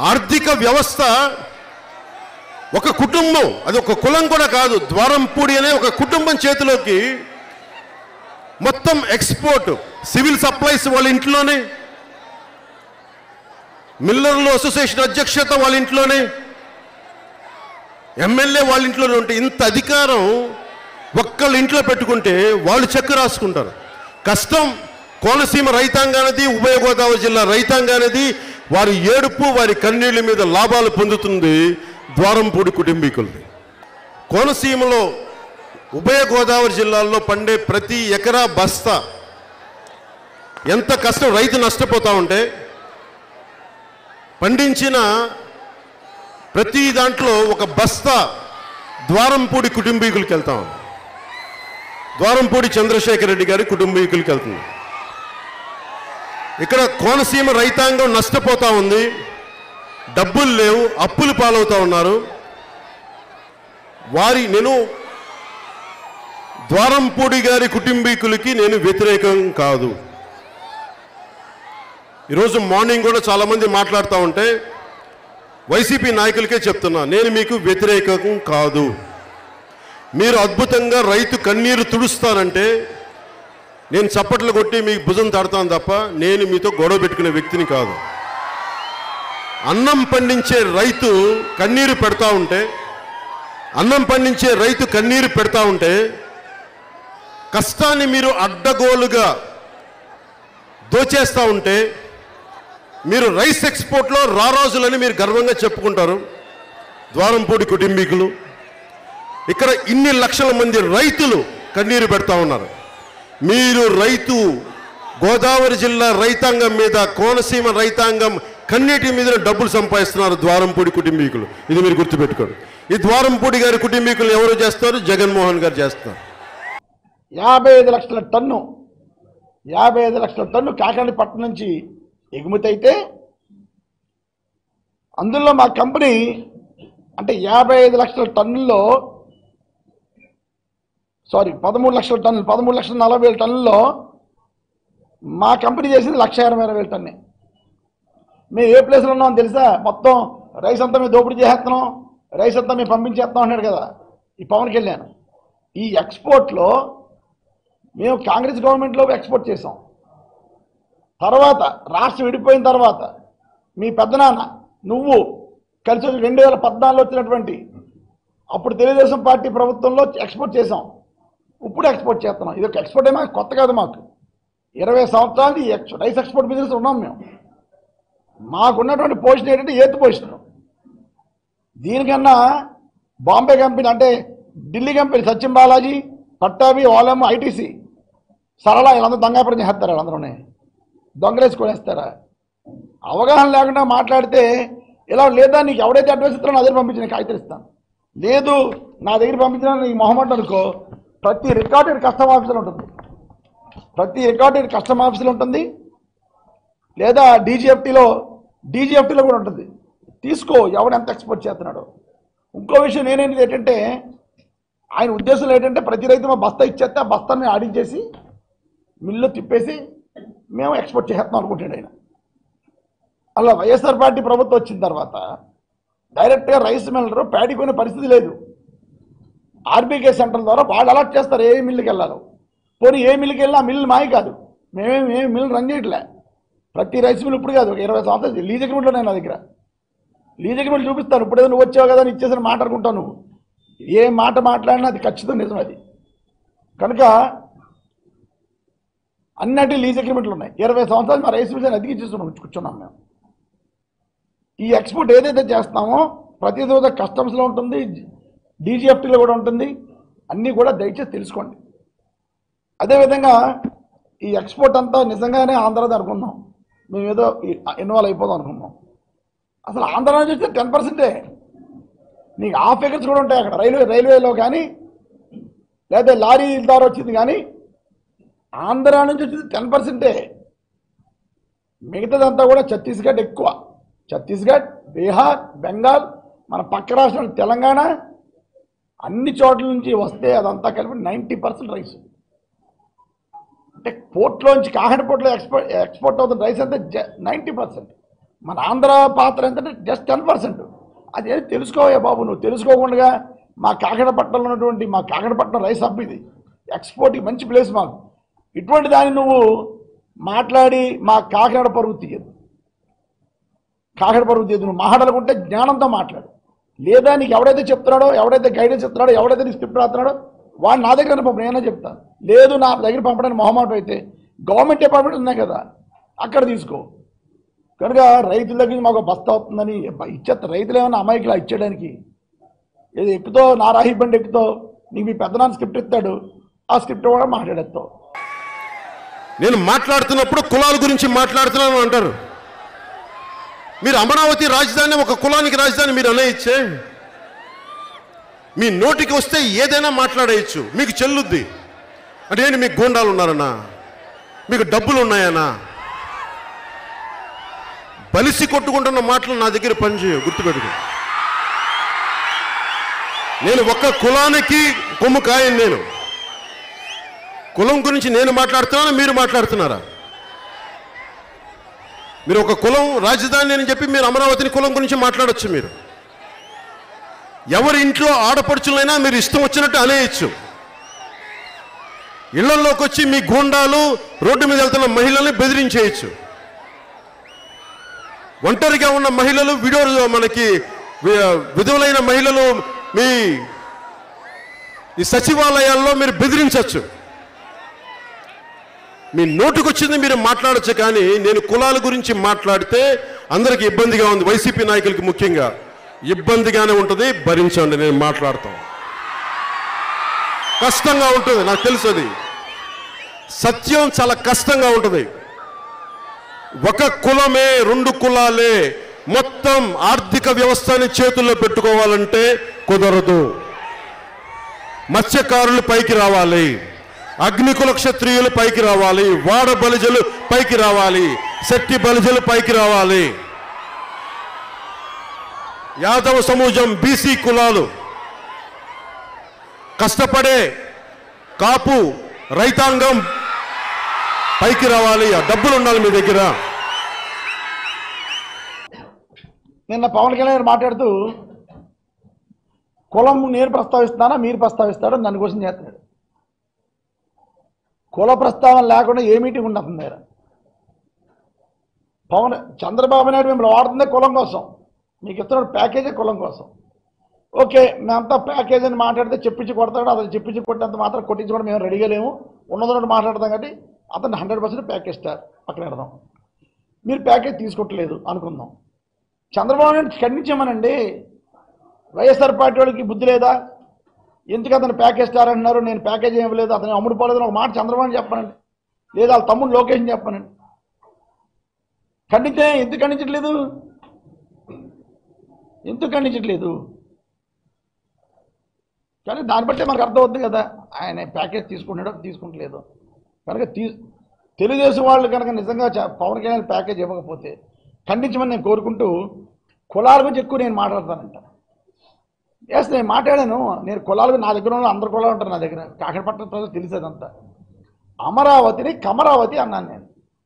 ఆర్థిక వ్యవస్థ ఒక కుటుంబం అది ఒక కులం కూడా కాదు ద్వారంపూడి అనే ఒక కుటుంబం చేతిలోకి మొత్తం ఎక్స్పోర్ట్ సివిల్ సప్లైస్ వాళ్ళ ఇంట్లోనే మిల్లర్లు అసోసియేషన్ అధ్యక్షత వాళ్ళ ఇంట్లోనే ఎమ్మెల్యే వాళ్ళ ఇంట్లోనే ఉంటే ఇంత అధికారం ఒక్కళ్ళ ఇంట్లో పెట్టుకుంటే వాళ్ళు చెక్ రాసుకుంటారు కష్టం కోనసీమ రైతాంగానిది ఉభయ గోదావరి జిల్లా రైతాంగానిది వారి ఏడుపు వారి కన్నీళ్ళ మీద లాభాలు పొందుతుంది ద్వారంపూడి కుటుంబీకులది కోనసీమలో ఉభయ గోదావరి జిల్లాల్లో పండే ప్రతి ఎకరా బస్తా ఎంత కష్టం రైతు నష్టపోతా ఉంటే పండించిన ప్రతి దాంట్లో ఒక బస్తా ద్వారంపూడి కుటుంబీకులకి వెళ్తాం ద్వారంపూడి చంద్రశేఖర్ రెడ్డి గారి కుటుంబీకులకి వెళ్తుంది ఇక్కడ కోనసీమ రైతాంగం నష్టపోతా ఉంది డబ్బులు లేవు అప్పులు పాలవుతా ఉన్నారు వారి నేను ద్వారంపూడి గారి కుటుంబీకులకి నేను వ్యతిరేకం కాదు ఈరోజు మార్నింగ్ కూడా చాలామంది మాట్లాడుతూ ఉంటే వైసీపీ నాయకులకే చెప్తున్నా నేను మీకు వ్యతిరేకం కాదు మీరు అద్భుతంగా రైతు కన్నీరు తుడుస్తానంటే నేను చప్పట్లు కొట్టి మీకు భుజం తడతాను తప్ప నేను మీతో గొడవ పెట్టుకునే వ్యక్తిని కాదు అన్నం పండించే రైతు కన్నీరు పెడతా ఉంటే అన్నం పండించే రైతు కన్నీరు పెడతా ఉంటే కష్టాన్ని మీరు అడ్డగోలుగా దోచేస్తూ ఉంటే మీరు రైస్ ఎక్స్పోర్ట్లో రారాజులని మీరు గర్వంగా చెప్పుకుంటారు ద్వారంపూడి కుటుంబీకులు ఇక్కడ ఇన్ని లక్షల మంది రైతులు కన్నీరు పెడతా ఉన్నారు మీరు రైతు గోదావరి జిల్లా రైతాంగం మీద కోనసీమ రైతాంగం కన్నీటి మీద డబ్బులు సంపాదిస్తున్నారు ద్వారంపూడి కుటుంబీకులు ఇది మీరు గుర్తుపెట్టుకోండి ఈ ద్వారంపూడి గారి కుటుంబీకులు ఎవరు చేస్తారు జగన్మోహన్ గారు చేస్తారు యాభై ఐదు లక్షల టన్ను యాభై ఐదు లక్షల టన్ను కాకినాడ పట్టణం నుంచి ఎగుమతి అయితే అందులో మా కంపెనీ అంటే యాభై ఐదు లక్షల టన్నుల్లో సారీ పదమూడు లక్షల టన్నులు పదమూడు లక్షల నలభై వేల టన్నుల్లో మా కంపెనీ చేసింది లక్ష ఇరవై వేల టన్నే మేము ఏ ప్లేస్లో ఉన్నామో తెలుసా మొత్తం రైస్ అంతా మేము దోపిడీ చేసేస్తున్నాం రైస్ అంతా మేము పంపించేస్తున్నాం అన్నాడు కదా ఈ పవన్ కళ్యాణ్ ఈ ఎక్స్పోర్ట్లో మేము కాంగ్రెస్ గవర్నమెంట్లో ఎక్స్పోర్ట్ చేసాం తర్వాత రాష్ట్రం విడిపోయిన తర్వాత మీ పెద్దనాన్న నువ్వు కలిసి వచ్చి రెండు వేల పద్నాలుగులో వచ్చినటువంటి అప్పుడు తెలుగుదేశం పార్టీ ప్రభుత్వంలో ఎక్స్పోర్ట్ చేసాం ఇప్పుడు ఎక్స్పోర్ట్ చేస్తున్నాం ఇది ఒక ఎక్స్పోర్ట్ ఏమో కొత్త కాదు మాకు ఇరవై సంవత్సరాలు ఈ ఎక్స్ రైస్ ఎక్స్పోర్ట్ బిజినెస్ ఉన్నాం మేము మాకున్నటువంటి పొజిషన్ ఏంటంటే ఏతు పొజిషన్ దీనికన్నా బాంబే కంపెనీ అంటే Delhi company Satyam Balaji Pattabhi Olam ITC Sarala వీళ్ళందరూ దొంగాపురం చేస్తారు వాళ్ళందరూనే దొంగలేసి కొనేస్తారా అవగాహన లేకుండా మాట్లాడితే ఇలా లేదా నీకు ఎవడైతే అడ్వైస్ ఇస్తారో నా దగ్గర పంపించిన కాగితం ఇస్తాను లేదు నా దగ్గర పంపించిన నీకు మొహమాట అనుకో ప్రతి రికార్డెడ్ కస్టమ్ ఆఫీసులో ఉంటుంది ప్రతి రికార్డెడ్ కస్టమ్ ఆఫీసులో ఉంటుంది లేదా డీజీఎఫ్టీలో డీజీఎఫ్టీలో కూడా ఉంటుంది తీసుకో ఎవడు ఎంత ఎక్స్పోర్ట్ చేస్తున్నాడో ఇంకో విషయం నేనేంటి ఏంటంటే ఆయన ఉద్దేశంలో ఏంటంటే ప్రతి రైతు మా బస్తా ఇచ్చేస్తే ఆ బస్తాని ఆడించేసి మిల్లు తిప్పేసి మేము ఎక్స్పోర్ట్ చేస్తాం అనుకుంటాడు ఆయన అలా వైఎస్ఆర్ పార్టీ ప్రభుత్వం వచ్చిన తర్వాత డైరెక్ట్గా రైస్ మిల్లర్ ప్యాడీ కొనే పరిస్థితి లేదు ఆర్బీకే సెంటర్ ద్వారా వాళ్ళు అలాట్ చేస్తారు ఏ మిల్లుకి వెళ్ళాలో పోనీ ఏ మిల్లుకి వెళ్ళినా ఆ మిల్లు మాయ కాదు మేమేం ఏ మిల్లు రన్ చేయట్లే ప్రతి రైస్ మిల్ ఇప్పుడు కాదు ఒక ఇరవై సంవత్సరాలు లీజ్ అగ్రిమెంట్ ఉన్నాయి నా దగ్గర లీజ్ అగ్రిమెంట్ చూపిస్తాను ఇప్పుడు ఏదో నువ్వు వచ్చావు కదా అని ఇచ్చేసిన మాట అనుకుంటావు నువ్వు ఏ మాట మాట్లాడినా అది ఖచ్చితంగా నిజం అది కనుక అన్నటి లీజ్ అగ్రిమెంట్లు ఉన్నాయి ఇరవై సంవత్సరాలు మా రైస్ మిషన్ అదిగి చేస్తున్నాం కూర్చున్నాం మేము ఈ ఎక్స్పోర్ట్ ఏదైతే చేస్తామో ప్రతి రోజు కస్టమ్స్లో ఉంటుంది డీజీఎఫ్టీలో కూడా ఉంటుంది అన్నీ కూడా దయచేసి తెలుసుకోండి అదేవిధంగా ఈ ఎక్స్పోర్ట్ అంతా నిజంగానే ఆంధ్రది అనుకున్నాం మేము ఏదో ఇన్వాల్వ్ అయిపోదాం అనుకున్నాం అసలు ఆంధ్ర నుంచి వస్తే టెన్ పర్సెంటే నీకు ఆ ఫిగర్స్ కూడా ఉంటాయి అక్కడ రైల్వే రైల్వేలో కానీ లేదా లారీ ద్వారా వచ్చింది కానీ ఆంధ్ర నుంచి వచ్చింది టెన్ పర్సెంటే మిగతాదంతా కూడా ఛత్తీస్గఢ్ ఎక్కువ ఛత్తీస్గఢ్ బీహార్ బెంగాల్ మన పక్క రాష్ట్రం తెలంగాణ అన్ని చోట్ల నుంచి వస్తే అదంతా కలిపి నైంటీ పర్సెంట్ రైస్ అంటే పోర్ట్లోంచి కాకినాడ పోర్ట్లో ఎక్స్పోర్ట్ ఎక్స్పోర్ట్ అవుతున్న రైస్ అంతా నైంటీ పర్సెంట్ మన ఆంధ్ర పాత్ర ఏంటంటే జస్ట్ టెన్ పర్సెంట్ అదే తెలుసుకోవయ్యా బాబు నువ్వు తెలుసుకోకుండా మా కాకినాడపట్నంలో ఉన్నటువంటి మా కాకినాడపట్నం రైస్ హబ్ ఇది ఎక్స్పోర్ట్కి మంచి ప్లేస్ మాకు ఇటువంటి దాన్ని నువ్వు మాట్లాడి మా కాకినాడ పరువు తీయదు కాకినాడ పరువు తీయదు నువ్వు మాట్లాడాలనుకుంటే జ్ఞానంతో మాట్లాడు లేదా నీకు ఎవడైతే చెప్తున్నాడో ఎవడైతే గైడెన్స్ చెప్తున్నాడో ఎవడైతే నీకు స్క్రిప్ట్ రాస్తున్నాడో వాడు నా దగ్గర పంపు నేనే చెప్తాను లేదు నా దగ్గర పంపడానికి మొహమాటం అయితే గవర్నమెంట్ డిపార్ట్మెంట్ ఉన్నాయి కదా అక్కడ తీసుకో కనుక రైతుల దగ్గర నుంచి మాకు బస్తా అవుతుందని ఇచ్చేస్తా రైతులు ఏమైనా అమాయకులు ఇచ్చేయడానికి ఏదో ఎక్కుతో నా రాహి బండి ఎక్కుతో నీకు మీ పెద్దనాన్న స్క్రిప్ట్ ఇస్తాడు ఆ స్క్రిప్ట్ కూడా మాట్లాడేస్తావు నేను మాట్లాడుతున్నప్పుడు కులాల గురించి మాట్లాడుతున్నాను అంటారు మీరు అమరావతి రాజధాని ఒక కులానికి రాజధాని మీరు అనేయచ్చే మీ నోటికి వస్తే ఏదైనా మాట్లాడేయచ్చు మీకు చెల్లుద్ది అంటే ఏంటి మీకు గూండాలు ఉన్నారన్నా మీకు డబ్బులు ఉన్నాయనా బలిసి కొట్టుకుంటున్న మాటలు నా దగ్గర పనిచేయవు గుర్తుపెట్టుకో నేను ఒక్క కులానికి కొమ్ము కాయను నేను కులం గురించి నేను మాట్లాడుతున్నానా మీరు మాట్లాడుతున్నారా మీరు ఒక కులం రాజధాని అని చెప్పి మీరు అమరావతిని కులం గురించి మాట్లాడొచ్చు మీరు ఎవరి ఇంట్లో ఆడపడుచులైనా మీరు ఇష్టం వచ్చినట్టు అనేయచ్చు ఇళ్లలోకి వచ్చి మీ గూండాలు రోడ్డు మీద వెళ్తున్న మహిళల్ని బెదిరించేయచ్చు ఒంటరిగా ఉన్న మహిళలు విడో మనకి వి- విధులైన మహిళలు మీ ఈ సచివాలయాల్లో మీరు బెదిరించవచ్చు మీ నోటికొచ్చింది మీరు మాట్లాడచ్చు కానీ నేను కులాల గురించి మాట్లాడితే అందరికి ఇబ్బందిగా ఉంది వైసీపీ నాయకులకి ముఖ్యంగా ఇబ్బందిగానే ఉంటుంది భరించండి నేను మాట్లాడతాం కష్టంగా ఉంటుంది నాకు తెలుసు అది సత్యం చాలా కష్టంగా ఉంటుంది ఒక కులమే రెండు కులాలే మొత్తం ఆర్థిక వ్యవస్థని చేతుల్లో పెట్టుకోవాలంటే కుదరదు మత్స్యకారులు పైకి రావాలి అగ్నికుల క్షత్రియులు పైకి రావాలి వాడ బలిజలు పైకి రావాలి శక్తి బలిజలు పైకి రావాలి యాదవ సమూహం బీసీ కులాలు కష్టపడే కాపు రైతాంగం పైకి రావాలి ఆ డబ్బులు ఉండాలి మీ దగ్గర నిన్న పవన్ కళ్యాణ్ గారు మాట్లాడుతూ కులం నేను ప్రస్తావిస్తానా మీరు ప్రస్తావిస్తాడో నన్ను క్వశ్చన్ చేస్తున్నాడు కుల ప్రస్తావన లేకుండా ఏ మీటింగ్ ఉండదు మీరు పవన్ చంద్రబాబు నాయుడు మిమ్మల్ని వాడుతుందే కులం కోసం మీకు ఇస్తున్న ప్యాకేజీ కులం కోసం ఓకే మేమంతా ప్యాకేజ్ అని మాట్లాడితే చెప్పించి కొడతాడు అతను చెప్పించి కొట్టినంత మాత్రం కొట్టించుకోవడం మేము రెడీగా లేము ఉన్నదన్నట్టు మాట్లాడతాం కాబట్టి అతను హండ్రెడ్ పర్సెంట్ ప్యాకేజ్ స్టార్ పక్కన పెడదాం మీరు ప్యాకేజ్ తీసుకోవట్లేదు అనుకుందాం చంద్రబాబు నాయుడు ఖండించమనండి వైఎస్ఆర్ పార్టీ వాళ్ళకి బుద్ధి లేదా ఎందుకు అతను ప్యాకేజ్ స్టార్ అంటున్నారు నేను ప్యాకేజ్ ఏమి లేదు అతను అమ్ముడు పోలేదు అని ఒక మాట చంద్రబాబు నాయుడు చెప్పనండి లేదా వాళ్ళ తమ్ముడు లోకేష్ చెప్పనండి ఖండితే ఎందుకు ఖండించట్లేదు ఎందుకు ఖండించట్లేదు కానీ దాన్ని బట్టే మనకు అర్థమవుతుంది కదా ఆయన ప్యాకేజ్ తీసుకుంటాడో తీసుకుంటలేదు కనుక తీ తెలుగుదేశం వాళ్ళు కనుక నిజంగా చ- పవన్ కళ్యాణ్ ప్యాకేజ్ ఇవ్వకపోతే ఖండించమని నేను కోరుకుంటూ కులాల గురించి ఎక్కువ నేను మాట్లాడతానంట ఎస్ నేను మాట్లాడాను నేను కులాలు నా దగ్గర ఉన్న అందరు కులాలు ఉంటారు నా దగ్గర కాకినాడపట్నం ప్రజలు తెలిసేదంతా అమరావతిని కమరావతి అన్నాను నేను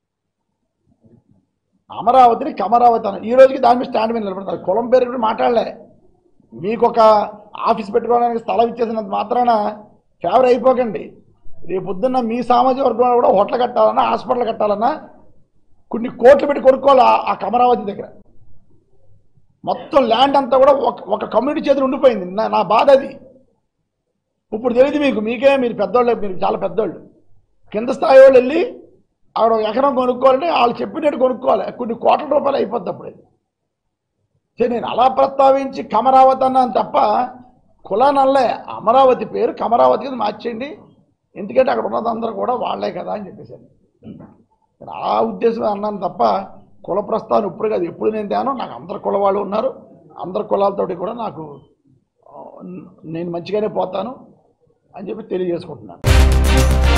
అమరావతిని కమరావతి అన్నాను ఈ రోజుకి దాని మీద స్టాండ్ మీద నిలబడతారు కులం పేరు కూడా మాట్లాడలే మీకు ఒక ఆఫీస్ పెట్టుకోవడానికి స్థలం ఇచ్చేసినంత మాత్రాన ఫేవర్ అయిపోకండి రేపు పొద్దున్న మీ సామాజిక వర్గంలో కూడా హోటల్ కట్టాలన్నా హాస్పిటల్ కట్టాలన్నా కొన్ని కోట్లు పెట్టి కొనుక్కోవాలి ఆ- ఆ కమరావతి దగ్గర మొత్తం ల్యాండ్ అంతా కూడా ఒక ఒక కమ్యూనిటీ చేతులు ఉండిపోయింది నా నా బాధ అది ఇప్పుడు తెలియదు మీకు మీకే మీరు పెద్దోళ్ళు మీరు చాలా పెద్దోళ్ళు కింద స్థాయి వాళ్ళు వెళ్ళి ఆవిడ ఒక ఎకరం కొనుక్కోవాలంటే వాళ్ళు చెప్పినట్టు కొనుక్కోవాలి కొన్ని కోట్ల రూపాయలు అయిపోద్ది అప్పుడు అది సరే నేను అలా ప్రస్తావించి కమరావతి అన్నాను తప్ప కులానల్లే అమరావతి పేరు కమరావతి కింద మార్చేయండి ఎందుకంటే అక్కడ ఉన్నదందరూ కూడా వాళ్ళే కదా అని చెప్పేసాను నేను ఆ ఉద్దేశం అన్నాను తప్ప కుల ప్రస్తావన ఇప్పుడు కాదు ఎప్పుడు నేను తేను నాకు అందరు కుల వాళ్ళు ఉన్నారు అందరు కులాలతోటి కూడా నాకు ఆ, నేను మంచిగానే పోతాను అని చెప్పి తెలియజేసుకుంటున్నాను